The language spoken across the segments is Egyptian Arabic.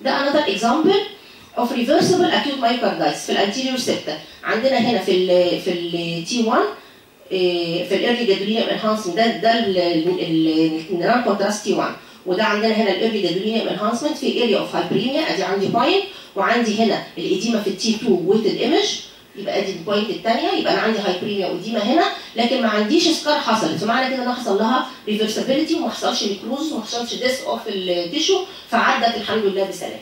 ده another example of reversible acute myocarditis في الانتيريور septa عندنا هنا في ال في ال T1 إيه، في الايرلي جادولينيوم انهانسمنت ده ده النون كونتراست تي 1 وده عندنا هنا الايرلي جادولينيوم انهانسمنت في اريا اوف هايبريميا ادي عندي بوينت وعندي هنا الايديما في التي 2 ويتد ايمج يبقى ادي البوينت الثانيه يبقى انا عندي هايبريميا وايديما هنا لكن ما عنديش سكار حصلت فمعنى كده ان حصل لها ريفرسابيلتي وما حصلش نيكروز وما حصلش ديس اوف التيشو فعدت الحمد لله بسلام.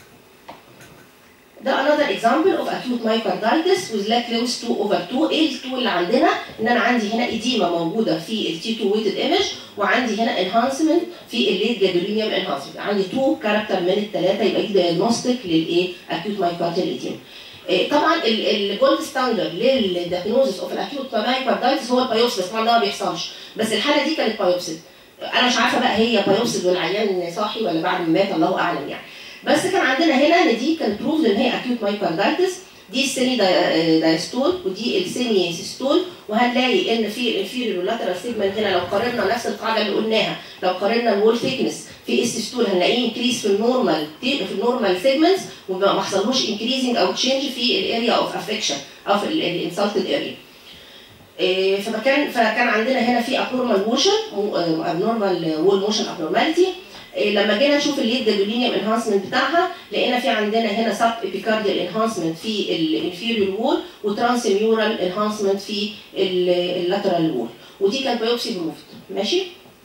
ده another example of acute myocarditis with lag lewis 2 over 2 ايه ال 2 اللي عندنا ان انا عندي هنا ايديما موجوده في ال T2 weighted image وعندي هنا enhancement في الليت جادولينيوم enhancement عندي 2 كاركتر من الثلاثه يبقى دي diagnostic للايه acute myocardial edema إيه، طبعا الجولد ستاندرد للدياجنوزس اوف الاكيوت مايكاردايتس هو البايوبسي طبعا ده ما بيحصلش بس الحاله دي كانت بايوبسي انا مش عارفه بقى هي بايوبسي والعيان صاحي ولا بعد ما مات الله اعلم يعني بس كان عندنا هنا ان دي كانت بروف ان هي اكيوت مايكاردايتس دي السيمي داي- دايستول ودي السيمي سيستول وهنلاقي ان في الانفيريور لاترال سيجمنت هنا لو قارنا نفس القاعده اللي قلناها لو قارنا الوول ثيكنس في السيستول هنلاقيه انكريز في النورمال في النورمال سيجمنتس وما ما حصلوش انكريزنج او تشينج في الاريا اوف افكشن او في الانسلتد اريا إيه، فكان فكان عندنا هنا في abnormal motion abnormal wall motion abnormality إيه، لما جينا نشوف الليد جادولينيوم انهانسمنت بتاعها لقينا في عندنا هنا سب ابيكارديال انهانسمنت في الانفيريور وول وترانسميورال انهانسمنت في اللاترال وول ودي كانت بايوبسي بروفد ماشي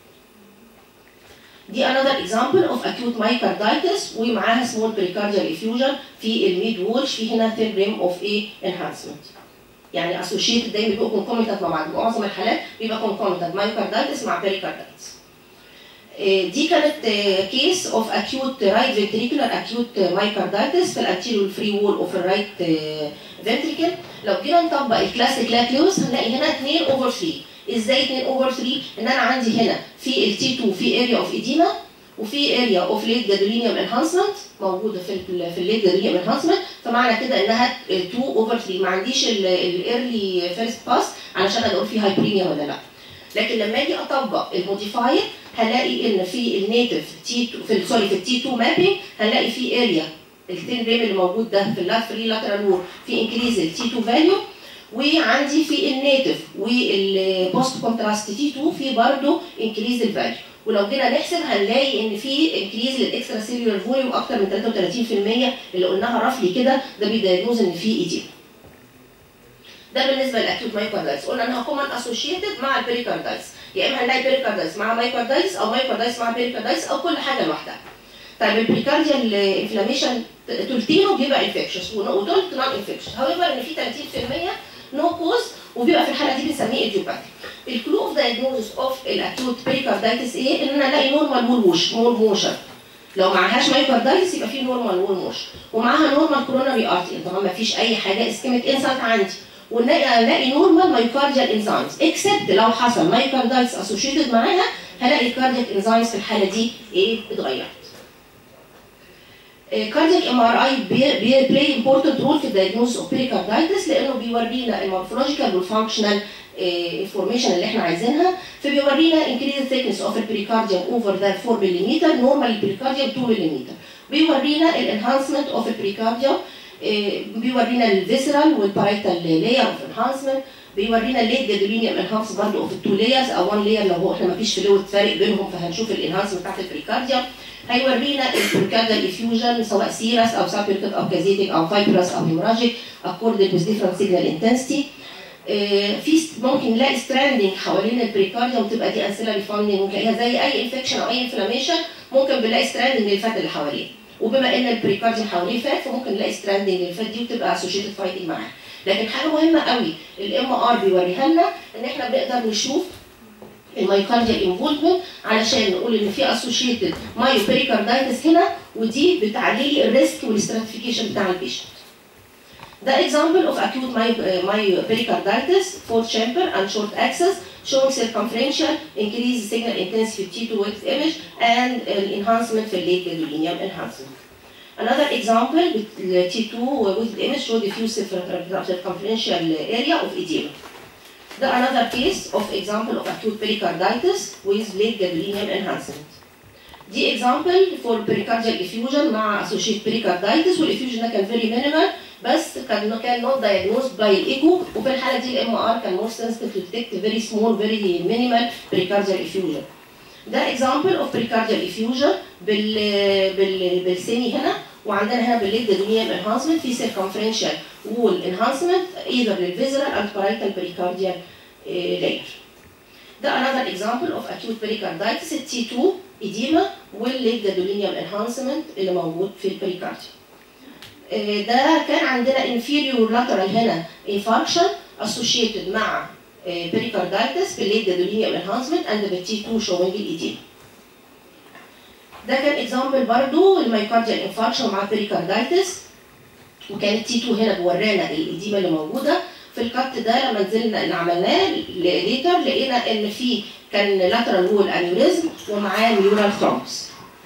دي another example of acute myocarditis ومعاها small pericardial effusion في الميد وول في هنا thin rim of a enhancement يعني associated دايما بيبقوا concomitant مع بعض معظم الحالات بيبقى concomitant myocarditis مع pericarditis آه، دي كانت كيس اوف acute right ventricular acute myocarditis في الانتيريور فري وول اوف الرايت ventricle لو جينا نطبق الكلاسيك لاكليوس هنلاقي هنا 2 اوفر 3 ازاي 2 اوفر 3 ان انا عندي هنا في التي 2 في اريا اوف ايديما وفي اريا اوف ليت جادولينيوم انهانسمنت موجوده في ال في الليت جادولينيوم انهانسمنت فمعنى كده انها 2 اوفر 3 ما عنديش الايرلي فيرست باس علشان اقول في هايبريميا ولا لا لكن لما اجي اطبق الموديفاير هلاقي ان في النيتف تي في ال- سوري في التي 2 مابينج هنلاقي في اريا التين ريم اللي موجود ده في اللات فري لاترال وور في انكريز التي 2 فاليو وعندي في النيتف والبوست كونتراست تي 2 في برضه انكريز الفاليو ولو جينا نحسب هنلاقي ان في انكريز للاكسترا سيلولار فوليوم اكتر من 33% اللي قلناها رفلي كده ده بيدايجنوز ان في ايديما ده بالنسبه للاكيوت مايكاردايتس قلنا انها كومن اسوشيتد مع البريكاردايتس يا اما هنلاقي بريكاردايتس مع مايكاردايتس او مايكاردايتس مع بريكاردايتس او كل حاجه لوحدها طيب البريكارديال انفلاميشن تلتينه بيبقى انفكشس وتلت نون انفكشس هاويفر ان في 30% نو كوز وبيبقى في الحاله دي بنسميه ايديوباثي الكلو اوف دايجنوزس اوف الاكيوت بريكاردايتس ايه ان انا الاقي نورمال وول ووش مول موشن لو معهاش مايكاردايتس يبقى في نورمال وول موشن ومعاها نورمال كوروناري ارتري طبعا ما فيش اي حاجه اسكيميك انسلت عندي ونلاقي نلاقي نورمال مايوكارديال انزيمز اكسبت لو حصل مايوكاردايتس اسوشيتد معاها هلاقي الكاردياك انزيمز في الحاله دي ايه اتغيرت كاردياك ام ار اي بلاي امبورتنت رول في الدايجنوز اوف بيريكاردايتس لانه بيورينا المورفولوجيكال والفانكشنال انفورميشن اللي احنا عايزينها فبيورينا increased thickness of البريكارديوم over than 4 ملم نورمال البريكارديوم 2 ملم بيورينا الانهانسمنت اوف البريكارديوم بيورينا الفيسرال والبارايتال لاير اوف انهانسمنت بيورينا الليت جادولينيوم انهانس برضه اوف التو لايرز او 1 لاير لو هو احنا ما فيش فلويد فارق بينهم فهنشوف الانهانسمنت بتاعت البريكارديوم هيورينا البريكارديال افيوجن سواء سيرس او سابيركت او كازيتيك او فايبرس او هيموراجيك according with different signal intensity آه، في ست- ممكن نلاقي ستراندنج حوالين البريكارديوم تبقى دي انسيلاري فاندنج ونلاقيها زي اي انفكشن او اي انفلاميشن ممكن بنلاقي ستراندنج للفات اللي حواليه وبما ان البريكارديوم حواليه فات فممكن نلاقي ستراندنج للفات دي وتبقى اسوشيتد فايتنج معاها لكن حاجه مهمه قوي الام ار بيوريها لنا ان احنا بنقدر نشوف المايوكارديال انفولفمنت علشان نقول ان في اسوشيتد مايو بريكاردايتس هنا ودي بتعلي لي الريسك والاستراتيفيكيشن بتاع البيشنت The example of acute my, uh, myopericarditis, fourth chamber and short axis, showing circumferential increased signal intensity T2 width image and uh, enhancement for late gadolinium enhancement. Another example with the T2 with image show diffuse circumferential area of edema. The another case of example of acute pericarditis with late gadolinium enhancement. دي اكزامبل فور بريكارديال افيوجن مع اسوشيت بريكاردايتس والافيوجن ده كان فيري مينيمال بس كان كان نوت دايجنوزد باي الايكو وفي الحاله دي الام ار كان مور سنسيتيف تو ديتكت فيري سمول فيري مينيمال بريكارديال افيوجن ده اكزامبل اوف بريكارديال افيوجن بال بال بالسيني هنا وعندنا هنا بالليد دونيوم انهانسمنت في سيركمفرنشال وول انهانسمنت ايذر للفيزرال اند بارايتال بريكارديال لاير ده another example of acute pericarditis ال T2 edema والليد gadolinium enhancement اللي موجود في البريكارديوم ده كان عندنا inferior lateral هنا infarction associated مع pericarditis بالليد gadolinium enhancement and the T2 showing الإديمة. ده كان اكزامبل برضو الميوكارديال انفاركشن مع بيريكاردايتس وكان التي 2 هنا بورانا الاديمه اللي موجوده في الكت ده لما نزلنا اللي عملناه ليتر لقينا ان في كان لاترال وول انيوريزم ومعاه ميورال ثرومبس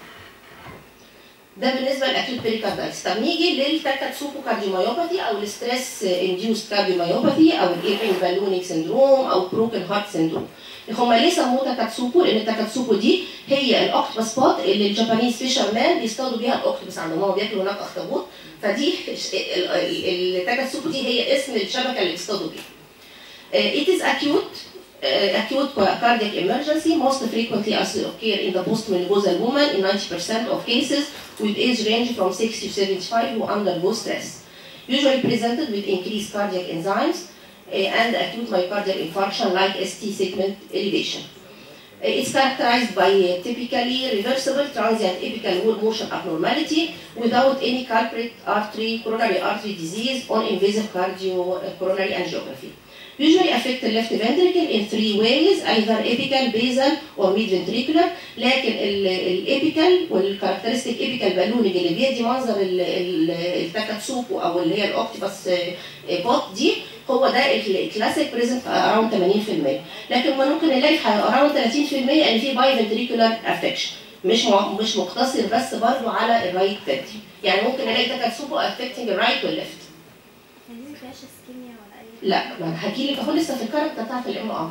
ده بالنسبه للاكيوت بيريكاردايتس طب نيجي للتاكاتسوبو كارديوميوباثي او الستريس انديوست كارديوميوباثي او الايرين بالونيك سندروم او بروكن هارت سندروم هما ليه سموه تاكاتسوبو؟ لان التاكاتسوبو دي هي الاوكتوبس بوت اللي الجابانيز فيشر مان بيصطادوا بيها الاوكتوبس عندهم هو بياكلوا هناك اخطبوط فدي التاكاتسوبو دي هي اسم الشبكه اللي بيصطادوا بيها. It is acute uh, acute cardiac emergency most frequently occur in the postmenopausal woman in 90% of cases with age range from 60 to 75 who undergo stress. Usually presented with increased cardiac enzymes uh, and acute myocardial infarction like ST segment elevation. Uh, it's characterized by a typically reversible transient apical wall motion abnormality without any culprit artery, coronary artery disease or invasive cardio coronary angiography. usually affect the left ventricle in three ways either apical, basal or mid ventricular لكن الابيكال والكاركترستيك ابيكال بالونج اللي بيدي منظر التاكاتسوبو او اللي هي الاوكتيباس بوت دي هو ده الكلاسيك بريزنت اراوند 80% لكن ممكن نلاقي اراوند 30% ان في باي فنتريكولار افكشن مش مش مقتصر بس برضه على الرايت فنتري يعني ممكن نلاقي تاكاتسوبو افكتنج الرايت والليفت يعني دي ما فيهاش اسكيميا ولا اي لا ما انا هحكي لك اهو لسه في الكاركتر بتاعت الام ار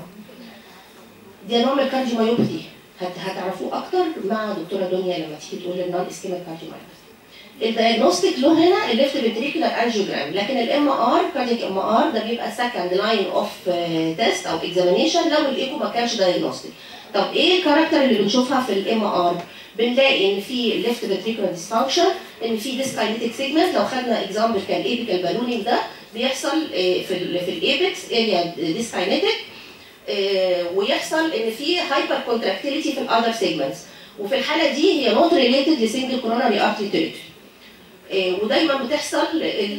دي نوع من الكارديوميوباثي هت هتعرفوه اكتر مع دكتوره دنيا لما تيجي تقول النون اسكيميك كارديوميوباثي الدايجنوستيك له هنا الليفت فنتريكولار انجيوجرام لكن الام ار كاردياك ام ار ده بيبقى سكند لاين اوف تيست او اكزامينيشن لو الايكو ما كانش دايجنوستيك طب ايه الكاركتر اللي بنشوفها في الام ار بنلاقي ان في ليفت فنتريكولار ديسفانكشن ان في ديسكاينيتيك سيجمنت لو خدنا اكزامبل كان ايبيكال بالونينج ده بيحصل في ال في الايبكس اريا ديسكاينيتيك ويحصل ان في هايبر كونتراكتيليتي في الاذر سيجمنتس وفي الحاله دي هي نوت ريليتد لسنجل كوروناري ارتري تيريتوري ودايما بتحصل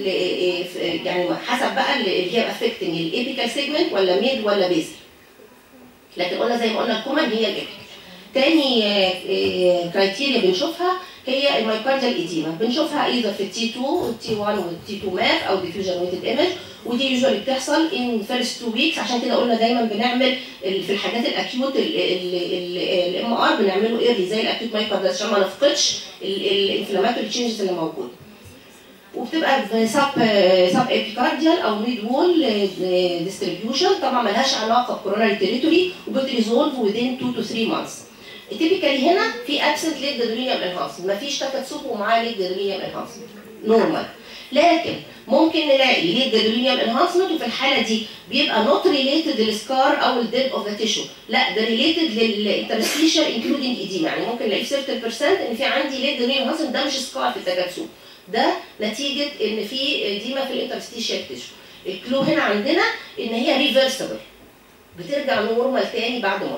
يعني حسب بقى اللي هي افكتنج الايبيكال سيجمنت ولا ميد ولا بيزل لكن قلنا زي ما قلنا الكومن هي الايبيكال تاني كرايتيريا بنشوفها هي المايوكارديال ايديما بنشوفها ايذر في التي 2 والتي 1 والتي 2 ماب او ديفيوجن ويتد ايمج ودي يوجوالي بتحصل ان فيرست تو ويكس عشان كده قلنا دايما بنعمل في الحاجات الاكيوت الام ار بنعمله ايرلي زي الاكيوت مايوكارديال عشان ما نفقدش الانفلاماتوري تشينجز اللي موجوده وبتبقى سب سب ابيكارديال او ميد وول ديستريبيوشن طبعا ملهاش علاقه بكوروناري تريتوري وبتريزولف within 2 to 3 months تيبيكالي هنا في ابسنت ليد جادولينيوم انهانسمنت مفيش تاكاتسوبو ومعاه ليد جادولينيوم انهانسمنت نورمال لكن ممكن نلاقي ليد جادولينيوم انهانسمنت وفي الحاله دي بيبقى نوت ريليتد للسكار او الديد اوف ذا تيشو لا ده ريليتد للانترستيشر انكلودنج ايديما يعني ممكن نلاقي في 30% ان في عندي ليد جادولينيوم انهانسمنت ده مش سكار في التاكاتسوبو ده نتيجه ان في ايديما في الانترستيشر تيشو الكلو هنا عندنا ان هي ريفرسبل بترجع نورمال تاني بعد مده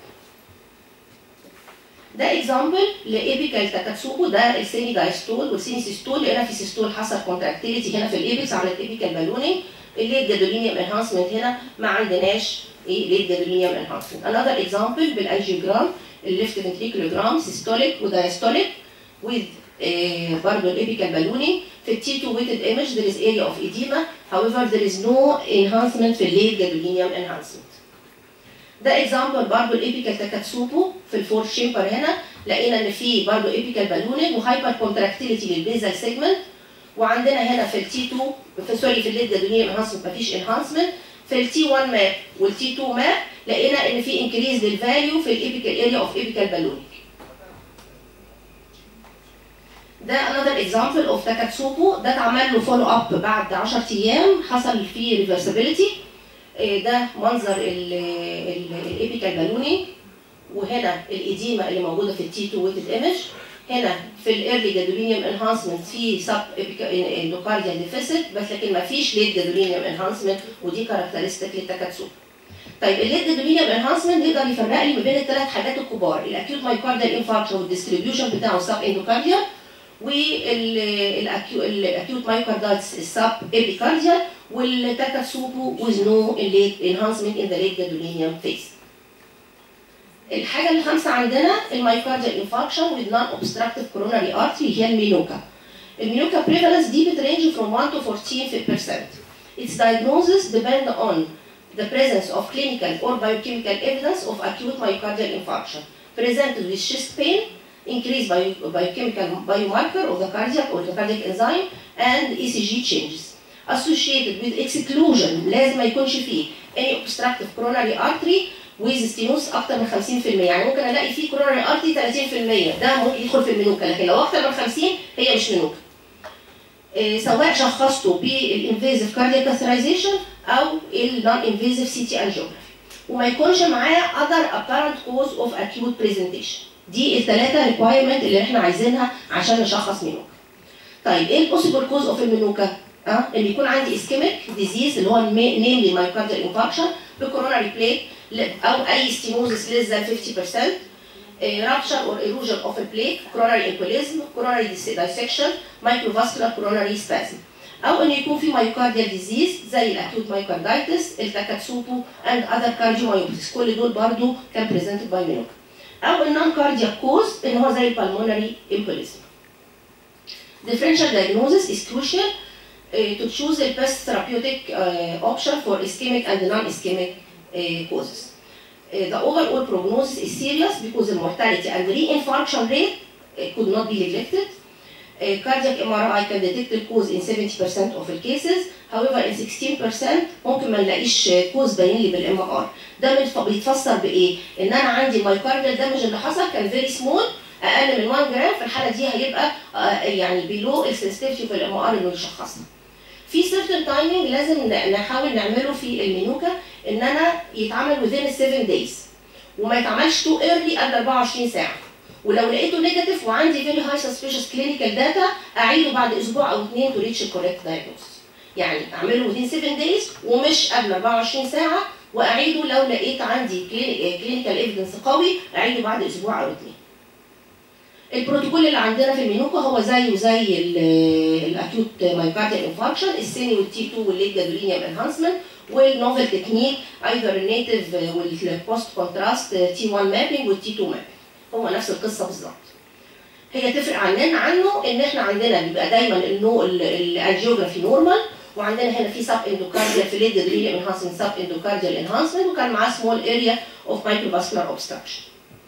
ده اكزامبل لايبيكال تاكاتسوبو ده السيني دايستول والسيني سيستول لقينا في سيستول حصل كونتراكتيليتي هنا في الايبكس عملت ايبيكال بالونينج الليد جادولينيوم انهانسمنت هنا ما عندناش ايه ليد جادولينيوم انهانسمنت انذر اكزامبل بالانجيوجرام الليفت فنتريكولوجرام سيستوليك ودايستوليك with uh, برضه الابيكال بالونينج في التي 2 ويتد ايمج there is area of edema however there is no enhancement في الليد جادولينيوم enhancement ده اكزامبل برضه الابيكال تاكاتسوبو في الفور شيمبر هنا لقينا ان في برضه ابيكال بالونينج وهايبر كونتراكتيليتي للبيزال سيجمنت وعندنا هنا في التي 2 في سوري في الليد جادولينيوم انهانسمنت مفيش انهانسمنت في التي 1 ماب والتي 2 ماب لقينا ان في انكريز للفاليو في الابيكال اريا اوف ابيكال بالونينج ده another example of تاكاتسوكو ده اتعمل له فولو اب بعد 10 ايام حصل فيه ريفرسابيلتي ده منظر الابيكال بالوني وهنا الاديمه اللي موجوده في التي 2 ويتد ايمج هنا في الايرلي جادولينيوم انهانسمنت في سب اندوكارديال ديفيسيت بس لكن ما فيش ليت جادولينيوم انهانسمنت ودي كاركترستيك للتاكاتسوكو طيب الليد جادولينيوم انهانسمنت يقدر يفرق لي ما بين الثلاث حاجات الكبار الاكيوت مايوكارديال انفاركشن والديستريبيوشن بتاعه سب اندوكارديال والاكيوت مايوكاردايتس السب ابيكارديال والتاكاتسوكو with no late enhancement in the late gadolinium phase. الحاجة الخامسة عندنا المايوكارديال انفاركشن with non-obstructive coronary artery هي المينوكا. المينوكا prevalence دي بترينج from 1 to 14%. Its diagnosis depend on the presence of clinical or biochemical evidence of acute myocardial infarction presented with chest pain, increased bio, biochemical biomarker of the cardiac or the cardiac enzyme and ECG changes associated with exclusion لازم ما يكونش فيه any obstructive coronary artery with stenosis اكتر من 50% يعني ممكن الاقي فيه coronary artery 30% ده ممكن يدخل في المنوكا لكن لو اكتر من 50 هي مش منوكا إيه سواء شخصته بالانفيزيف كاردياك كاثرايزيشن او النون انفيزيف سي تي انجيوجرافي وما يكونش معاه other apparent cause of acute presentation دي الثلاثه ريكوايرمنت اللي احنا عايزينها عشان نشخص منوكا طيب ايه البوسيبل كوز اوف المنوكا؟ اه ان يكون عندي اسكيميك ديزيز اللي هو نيملي مايوكارديال انفاركشن بكوروناري بليت او اي ستينوزس less than 50% rupture or erosion of a plate, coronary embolism, coronary dissection, microvascular coronary spasm. او ان يكون في مايوكارديال ديزيز زي الاكيوت مايوكاردايتس التاكاتسوكو اند اذر كارديومايوباثيز كل دول برضو كان بريزنتد باي مينوكا او النون كاردياك كوز ان هو زي البلمونري embolism. Differential diagnosis is crucial uh, to choose the best therapeutic uh, option for ischemic and non-ischemic uh, causes. Uh, the overall prognosis is serious because the mortality and reinfarction rate uh, could not be neglected. Uh, cardiac MRI can detect the cause in 70% of the cases. However, in 16% ممكن ما نلاقيش كوز باين لي بالام ار. ده متف- بيتفسر بايه؟ ان انا عندي المايوكارديال دامج اللي حصل كان فيري سمول اقل من 1 جرام في الحاله دي هيبقى آه، يعني بيلو السنسيتيفيتي في الام ار انه يشخصنا. في سيرتن تايمينج لازم ن- نحاول نعمله في المينوكا ان انا يتعمل within 7 days وما يتعملش تو ايرلي قبل 24 ساعه ولو لقيته نيجاتيف وعندي فيري هاي سسبيشس كلينيكال داتا اعيده بعد اسبوع او اثنين تو ريتش الكوريكت دايجنوستس يعني اعمله within 7 days ومش قبل 24 ساعه واعيده لو لقيت عندي كلينيكال ايفيدنس قوي اعيده بعد اسبوع او اثنين البروتوكول اللي عندنا في المينوكا هو زيه زي الاكيوت مايوكارديال انفاركشن السيني والتي 2 والليت جادولينيوم انهانسمنت والنوفل تكنيك ايذر النيتف والبوست كونتراست تي 1 مابينج والتي 2 مابينج هو نفس القصه بالظبط هي تفرق عننا عنه ان احنا عندنا بيبقى دايما النو الانجيوجرافي نورمال وعندنا هنا في سب اندوكارديال في ليد جادولينيوم انهانسمنت سب اندوكارديال انهانسمنت وكان معاه سمول اريا اوف مايكروفاسكولار اوبستراكشن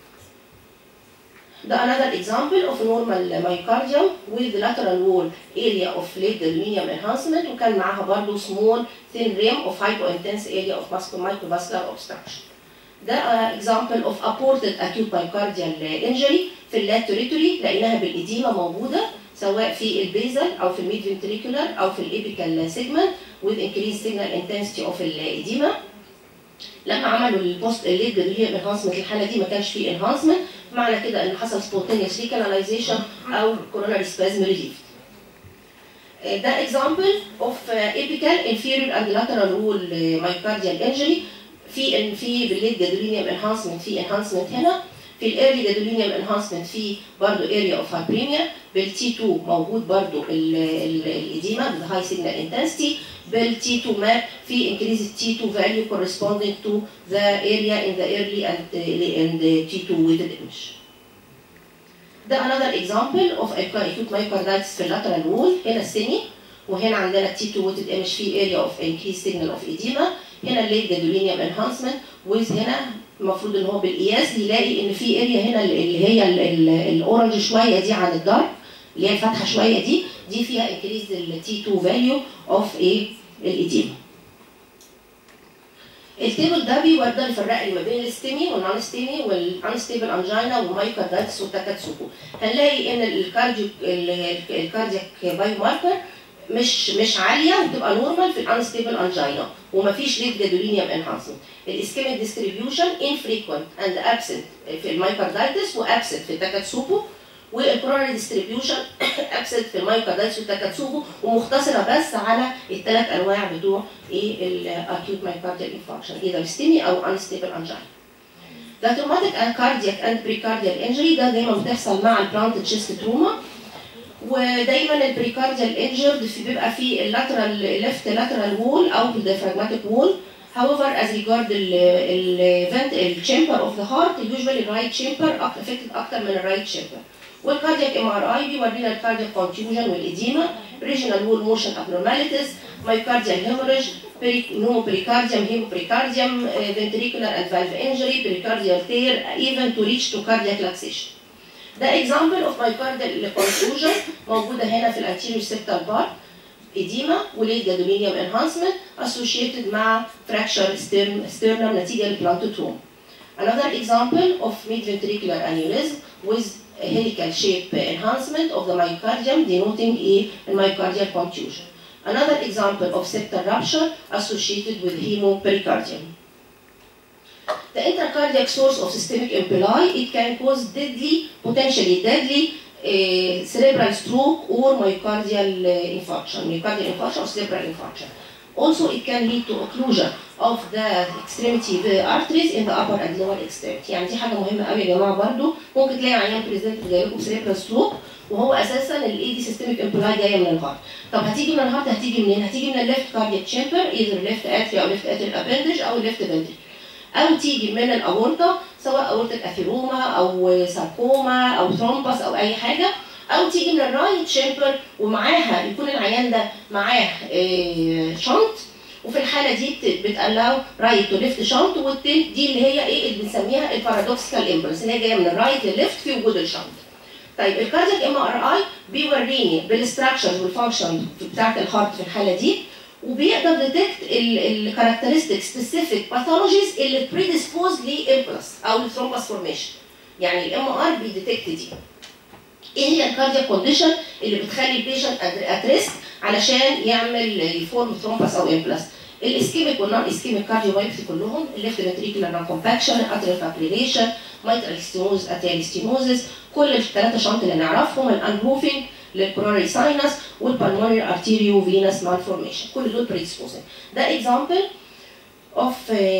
The another example of normal myocardium with the lateral wall area of late gadolinium enhancement وكان معاها برضه small thin rim of hypointense area of muscular microvascular obstruction. ده uh, example of aborted acute myocardial injury في اللات territory لقيناها بالإديمة موجودة سواء في البيزل أو في الميد ventricular أو في الإبيكال segment with increased signal intensity of الإديمة. لما عملوا البوست الليد جادولينيوم انهانسمنت الحالة دي ما كانش فيه انهانسمنت معنى كده ان حصل spontaneous recanalization او coronary spasm relief. ده example of uh, apical inferior and lateral wall uh, myocardial injury في في بالليد جادولينيوم انهانسمنت في انهانسمنت هنا في الايرلي جادولينيوم انهانسمنت في برضه اريا اوف هايبريميا بالتي 2 موجود برضه الاديما بالهاي سيجنال انتنسيتي بالتي 2 ماب في increased T2 value corresponding to the area in the early and, uh, and the T2 weighted image. ده another example of acute myocarditis في lateral wall هنا السني وهنا عندنا T2 weighted image في area of increased signal of edema هنا الليت gadolinium enhancement with هنا المفروض ان هو بالقياس يلاقي ان في اريا هنا اللي هي الاورنج شويه دي عن الدارك اللي هي الفاتحه شويه دي دي فيها increased ال T2 value of ايه الإديمة. التيبل ده بيقدر يفرق لي ما بين الستيمي والنون ستيمي والانستيبل انجينا والمايكاردايتس والتاكاتسوكو هنلاقي ان الكارديو الكاردياك بايو ماركر مش مش عاليه وتبقى نورمال في الانستيبل انجينا ومفيش ليد جادولينيوم انهانسمنت الاسكيميك ديستريبيوشن infrequent اند absent في المايكاردايتس وابسنت في التاكاتسوكو والكورونري ديستريبيوشن ابسنت في المايكاردايتس والتاكاتسوكو ومختصره بس على الثلاث انواع بتوع ايه الاكيوت مايكارديال انفاركشن اذا ستيمي او انستيبل انجينا ده تروماتيك كاردياك اند بريكارديال انجري ده دايما بتحصل مع البلانت تشيست تروما ودايما البريكارديال انجرد في بيبقى في اللاترال ليفت لاترال وول او الديافراجماتيك وول However, as regard the vent, the chamber of the heart, usually right chamber affected أكتر من الرايت chamber. والكاردياك ام ار اي بيورينا الكاردياك كونتيوجن والاديما ريجنال وول موشن abnormalities مايوكارديال هيموريج نومو بريكارديوم هيمو بريكارديوم ventricular and valve injury pericardial tear even to reach to cardiac laxation. ده example of myocardial contusion موجودة هنا في الانتيريور septal part edema وليد جادولينيوم enhancement associated مع fracture sternum نتيجة للبلانتوتروم. Another example of mid-ventricular aneurysm with a helical shape enhancement of the myocardium denoting a myocardial contusion. Another example of septal rupture associated with hemopericardium. The intracardiac source of systemic impuli, it can cause deadly, potentially deadly uh, cerebral stroke or myocardial uh, infarction, myocardial infarction or cerebral infarction. Also, it can lead to occlusion of the extremity arteries in the upper and lower extremity. يعني دي حاجة مهمة قوي يا جماعة برضو ممكن تلاقي عيان بريزنت جاي لكم cerebral stroke وهو اساسا الاي دي سيستميك امبلاي جايه من الهارت. طب هتيجي من الهارت هتيجي منين؟ هتيجي من الليفت كاردياك تشامبر ايذر ليفت اتري او ليفت اتري ابندج او الليفت فنتري. او تيجي من الاورطه سواء اورتك اثيروما او ساركوما او ثرومبس او اي حاجه او تيجي من الرايت شامبر ومعاها يكون العيان ده معاه شنط وفي الحاله دي بتقلاو رايت تو ليفت شنط والتل دي اللي هي ايه اللي بنسميها البارادوكسيكال امبلس اللي هي جايه من الرايت لليفت في وجود الشنط. طيب الكاردياك ام ار اي بيوريني بالستراكشرز والفانكشن بتاعت الهارت في الحاله دي وبيقدر ديتكت الكاركترستيك سبيسيفيك باثولوجيز اللي بريديسبوز لامبلس او لثرومبس فورميشن يعني الام ار بيديتكت دي ايه هي الكاردياك كونديشن اللي بتخلي البيشنت ات ريسك علشان يعمل يفورم ثرومبس او امبلس الاسكيميك والنون اسكيميك كارديومايوباثي كلهم الليفت فنتريكولار نون كومباكشن اتريال فابريليشن مايترال ستينوز اتريال ستينوزس كل الثلاثه شنط اللي نعرفهم الانروفينج للكورونري ساينس والبالمونري ارتيريو فينس مالفورميشن كل دول بريدسبوزنج ده اكزامبل اوف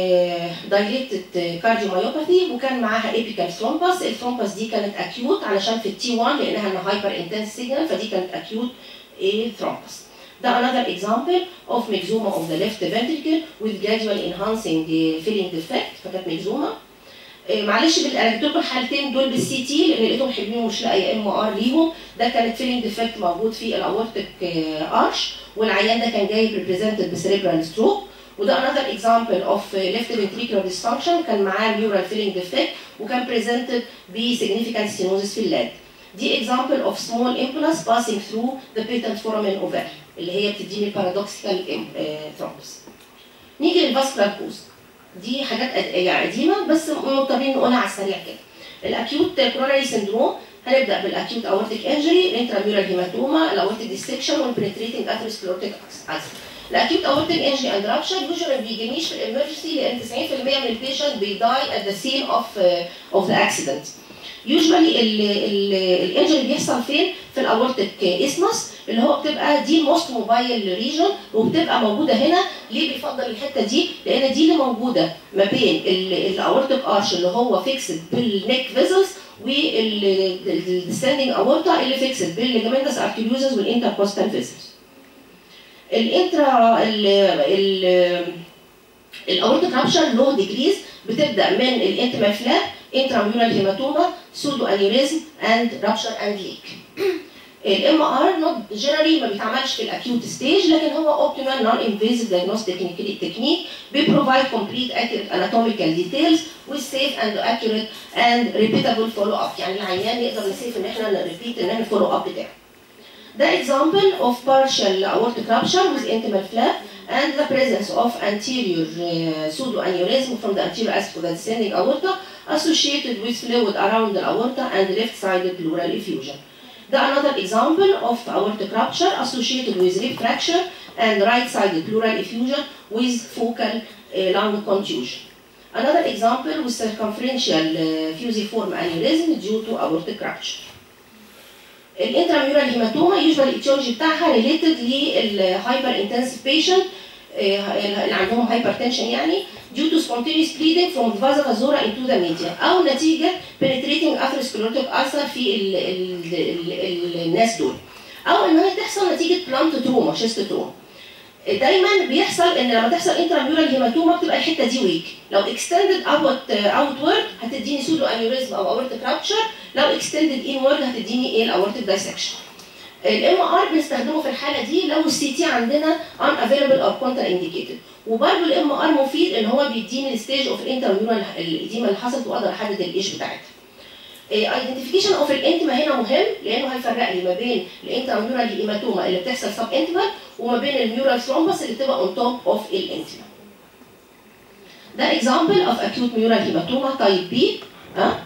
دايليتد كارديومايوباثي وكان معاها ايبيكال ثرومبس الثرومبس دي كانت اكيوت علشان في التي 1 لانها هايبر انتنس سيجنال فدي كانت اكيوت ايه ثرومبس ده another example of myxoma of the left ventricle with gradually enhancing filling defect فكانت ميكزوما معلش انا جبت لكم الحالتين دول بالسي تي لان لقيتهم حلوين ومش لاقي ام ار ليهم ده كانت فيلينج ديفكت موجود في الاورتيك ارش والعيان ده كان جاي ريبريزنتد بسريبرال ستروك وده another example of left ventricular dysfunction كان معاه neural filling defect وكان presented ب significant stenosis في اللاد. دي example of small impulse passing through the patent foramen ovary اللي هي بتديني paradoxical thrombus. نيجي للفاسكولار كوز. دي حاجات يعني قديمه بس مضطرين نقولها على السريع كده. الاكيوت كوروناري سندروم هنبدا بالاكيوت اورتيك انجري الانتراميورال هيماتوما الاورتيك ديسكشن والبريتريتنج اثيروسكليروتيك ألسر. الاكيوت اورتيك انجري اند رابشر يوجوالي ما بيجينيش في الامرجنسي لان 90% من البيشنت بيداي ات ذا سين اوف اوف ذا اكسيدنت. يوجوالي الانجري بيحصل فين؟ في الاورتيك اسمس اللي هو بتبقى دي موست موبايل ريجن وبتبقى موجوده هنا ليه بيفضل الحته دي؟ لان دي اللي موجوده ما بين الاورتيك ارش اللي هو فيكسد بالنيك فيزلز والديسندنج اورتا اللي فيكسد بالليجامنتس ارتيريوزز والانتركوستال فيزلز. الانترا الاورتيك رابشر لو ديجريز بتبدا من الانتما فلاب intramural hematoma, pseudoaneurysm, and rupture and leak. الام ار نوت جنرالي ما بيتعملش في الاكيوت ستيج لكن هو اوبتيمال نون انفيزيف دايجنوستيك تكنيك بيبروفايد كومبليت accurate anatomical details with safe and accurate and repeatable follow up يعني العيان يقدر يسيف ان احنا نريبيت ان احنا follow up بتاعه. ده example of partial aortic rupture with intimal flap and the presence of anterior uh, pseudoaneurysm from the anterior aspect of the descending aorta associated with fluid around the aorta and left-sided pleural effusion. The another example of aortic rupture associated with rib fracture and right-sided pleural effusion with focal uh, lung contusion. Another example with circumferential uh, fusiform aneurysm due to aortic rupture. الانتراميورال هيماتوما يوجوال الايتيولوجي بتاعها ريليتد للهايبر انتنسيف بيشنت اللي عندهم هايبرتنشن يعني due to spontaneous bleeding from the vasa vasorum into the media او نتيجه penetrating atherosclerotic ulcer في ال ال ال ال الناس دول او انها تحصل نتيجه بلانت تروما شيست تروما دايما بيحصل ان لما تحصل انتراميورال هيماتوما بتبقى الحته دي ويك لو اكستندد اوت اوتورد هتديني سودو انيوريزم او اورتيك رابتشر لو اكستندد انورد هتديني ايه الاورتيك دايسكشن الام ار بنستخدمه في الحاله دي لو السي تي عندنا ان افيلبل او كونتر انديكيتد وبرده الام ار مفيد ان هو بيديني الستيج اوف الانتراميورال الاديمه اللي حصلت واقدر احدد الايج بتاعتها ايدنتيفيكيشن اوف الانتما هنا مهم لانه هيفرق لي ما بين الانتراميورال هيماتوما اللي بتحصل سب انتمال وما بين الميورال ثرومبس اللي بتبقى اون توب اوف الانتما. ده اكزامبل اوف اكيوت ميورال هيماتوما تايب بي ها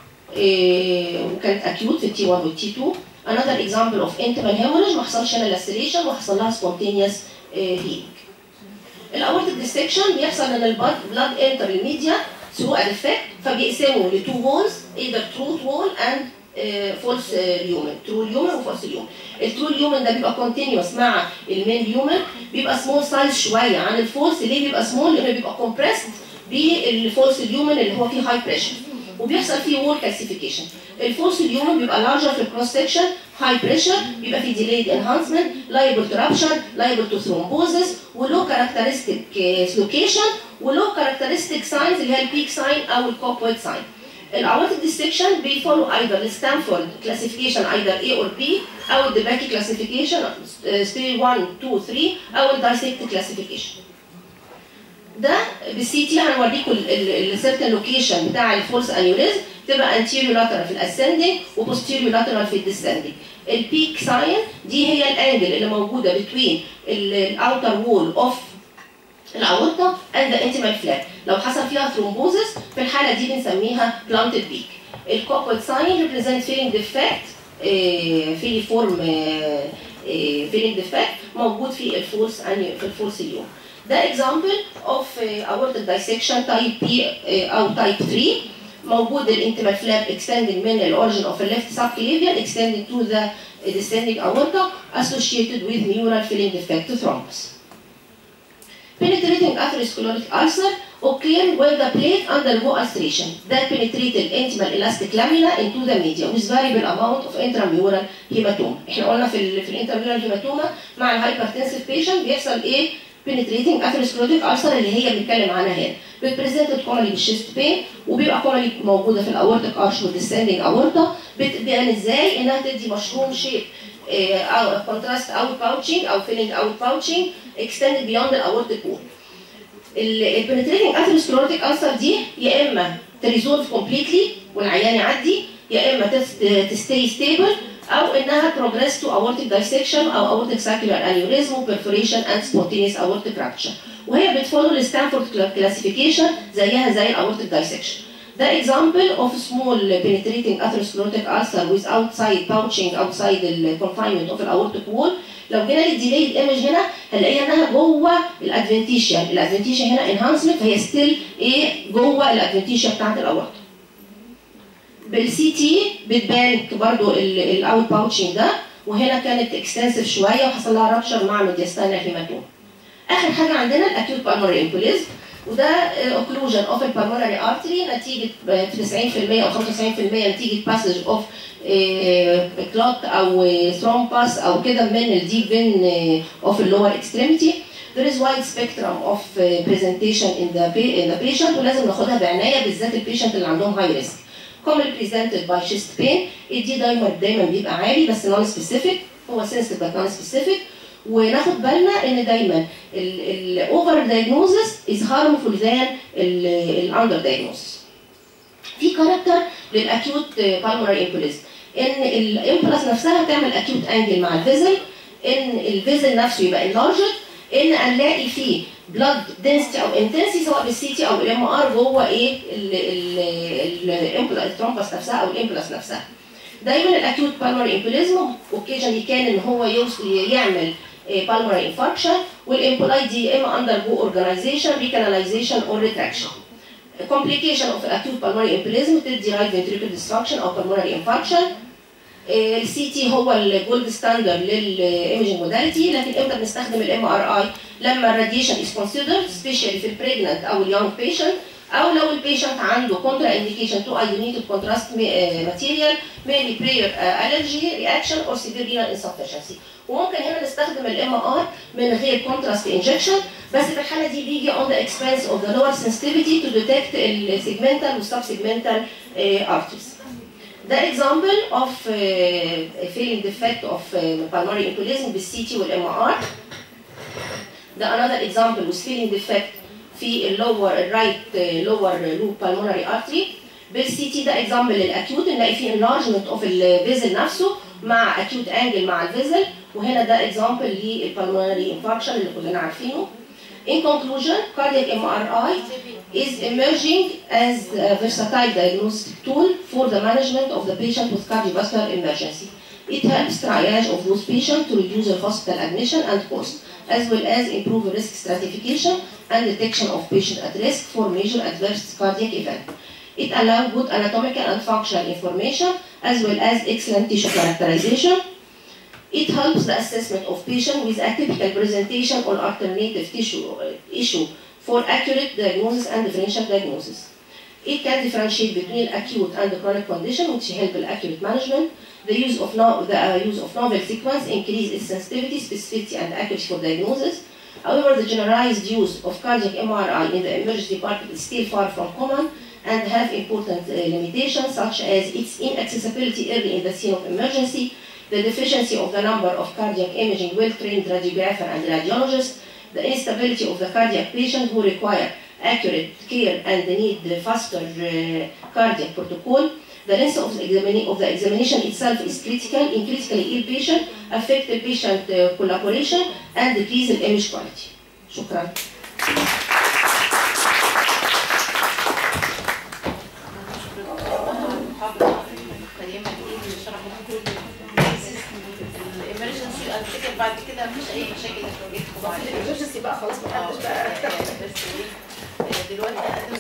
وكانت اكيوت في التي 1 والتي 2 another example of intimal hemorrhage ما حصلش هنا لاستريشن وحصل لها spontaneous healing. الاورتيك ديسكشن بيحصل ان البلاد بلاد انتر الميديا through a defect فبيقسموا لتو وولز either true wall and فولس اليومن ترو اليومن وفولس اليومن الترو اليومن ده بيبقى كونتينيوس مع المين اليومن بيبقى سمول سايز شويه عن الفولس ليه بيبقى سمول لانه بيبقى كومبريسد بالفولس اليومن اللي هو فيه هاي بريشر وبيحصل فيه وول كالسيفيكيشن الفولس اليومن بيبقى لارجر في الكروس سكشن هاي بريشر بيبقى فيه ديليد انهانسمنت لايبل تو رابشر لايبل تو ثرومبوزس ولو كاركترستيك لوكيشن ولو كاركترستيك ساينز اللي هي البيك ساين او الكوبويد ساين الاورتيك ديسكشن بيفولو ايضا الستانفورد كلاسيفيكيشن ايضا A اور B او الدباكي كلاسيفيكيشن ستيج 1 2 3 او الدايسكت كلاسيفيكيشن ده بالسي تي هنوريكم السيرتن لوكيشن بتاع الفولس انيوريزم تبقى anterior lateral في الاسcending وposterior lateral في الديسcending البيك ساين دي هي الانجل اللي موجوده between الاوتر وول اوف الاورطه اند ذا انتيمال فلاب لو حصل فيها ثرومبوزس في الحاله دي بنسميها بلانتد بيك الكوبويد ساين ريبريزنت فيلينج ديفكت فيلي فورم فيلينج ديفكت موجود في الفورس في الفورس اليوم ده اكزامبل اوف اورتيك دايسكشن تايب بي او تايب 3 موجود الانتيمال فلاب extending من الاوريجن اوف الليفت subclavian extending to the descending aorta associated with neural filling defect thrombus. Penetrating atherosclerotic ulcer occur when the plate undergo ulceration that penetrate the intimal elastic lamina into the media with variable amount of intramural hematoma. احنا قلنا في ال في الانتراميورال هيماتوما مع الهايبرتنسيف بيشنت بيحصل ايه؟ penetrating atherosclerotic ulcer اللي هي بنتكلم عنها هنا. بتبريزنتد كومالي بالشيست بين وبيبقى كومالي موجوده في الاورتيك ارش والديسندنج اورتا بتبان ازاي انها تدي مشروم شيب او كونتراست اوت باوتشنج او فيلينج اوت باوتشنج اكستندد بيوند الاورتيك وول. البنتريتنج اثيروسكليروتيك ألسر دي يا اما تريزولف كومبليتلي والعيان يعدي يا اما تستي ستيبل او انها بروجريس تو اورتيك دايسكشن او اورتيك ساكيولار انيوريزم وبرفوريشن اند سبونتينيوس اورتيك رابتشر وهي بتفولو الستانفورد كلاسيفيكيشن زيها زي الاورتيك دايسكشن ده example of small penetrating atherosclerotic ulcer with outside pouching outside the confinement of the aortic wall لو جينا للديليد ايمج هنا هنلاقيها انها جوه الادفنتيشيا الادفنتيشيا هنا انهانسمنت فهي ستيل ايه جوه الادفنتيشيا بتاعت الاورطه بالسي تي بتبان برضو الاوت باوتشنج ده وهنا كانت اكستنسيف شويه وحصل لها رابشر مع ميدياستاينال هيماتوم اخر حاجه عندنا الاكيوت بالمونري امبوليزم وده اوكلوجن اوف البالمونري ارتري نتيجه في 90% او 95% نتيجه باسج اوف كلوت او ثرومباس او كده من الديب فين اوف اللور اكستريميتي there is wide spectrum of uh, presentation in the, in the patient ولازم ناخدها بعنايه بالذات البيشنت اللي عندهم هاي ريسك commonly presented by chest pain الدي دايما دايما بيبقى عالي بس نون سبيسيفيك هو sensitive but non specific وناخد بالنا ان دايما الاوفر دايجنوزس از هارمفول ذان الاندر دايجنوزس في كاركتر للاكيوت بالمونري امبوليزم ان الامبولاس نفسها تعمل اكيوت انجل مع الفيزل ان الفيزل نفسه يبقى انلارجد ان هنلاقي فيه بلاد density او intensity سواء بالسي تي او الام ار جوه ايه الترومبس نفسها او الامبلاس نفسها دايما الاكيوت بالمري امبوليزم اوكيجنلي كان ان هو يوصل يعمل بالمري انفاركشن والامبولاي دي يا اما اندر جو اورجانيزيشن ريكاناليزيشن اور ريتراكشن complication of acute pulmonary embolism تدي right ventricular destruction او pulmonary infarction السي تي هو الجولد ستاندرد للايمجنج موداليتي لكن امتى بنستخدم الام ار اي لما الراديشن از كونسيدرد سبيشالي في البريجننت او اليونج بيشنت او لو البيشنت عنده كونترا انديكيشن تو ايونيتد كونتراست ماتيريال mainly prayer allergy reaction or severe renal insufficiency وممكن هنا نستخدم الام ار من غير كونتراست انجكشن بس في الحاله دي بيجي on the expense of the lower sensitivity to detect السيجمنتال والسب سيجمنتال arteries ده example of uh, failing defect of uh, pulmonary embolism بالسي تي والام ار ده another example with failing defect في اللور الرايت لور لوب pulmonary artery بالسي تي ده اكزامبل للاكيوت نلاقي فيه enlargement of الفيزل نفسه مع acute angle مع الفيزل وهنا ده اكزامبل للبلمونري انفاركشن اللي كلنا عارفينه In conclusion, cardiac MRI is emerging as a versatile diagnostic tool for the management of the patient with cardiovascular emergency. It helps triage of those patients to reduce the hospital admission and cost, as well as improve risk stratification and detection of patient at risk for major adverse cardiac event. It allows good anatomical and functional information, as well as excellent tissue characterization. It helps the assessment of patient with atypical presentation or alternative tissue uh, issue for accurate diagnosis and differential diagnosis. It can differentiate between acute and chronic condition, which help in accurate management. The use of no, the uh, use of novel sequence increase its sensitivity, specificity, and accuracy for diagnosis. However, the generalized use of cardiac MRI in the emergency department is still far from common and have important uh, limitations such as its inaccessibility early in the scene of emergency, the deficiency of the number of cardiac imaging well-trained radiographer and radiologist, the instability of the cardiac patient who require accurate care and need the faster uh, cardiac protocol. The length of the, examina- of the examination itself is critical in critically ill patient, affect the patient uh, collaboration and decrease the image quality. شكرا. قيمة ايه اللي شرحوا كل الامرجنسي افتكر بعد كده مفيش اي مشاكل هتواجهكم بعد الامرجنسي بقى خلاص ما حدش بقى بس ايه دلوقتي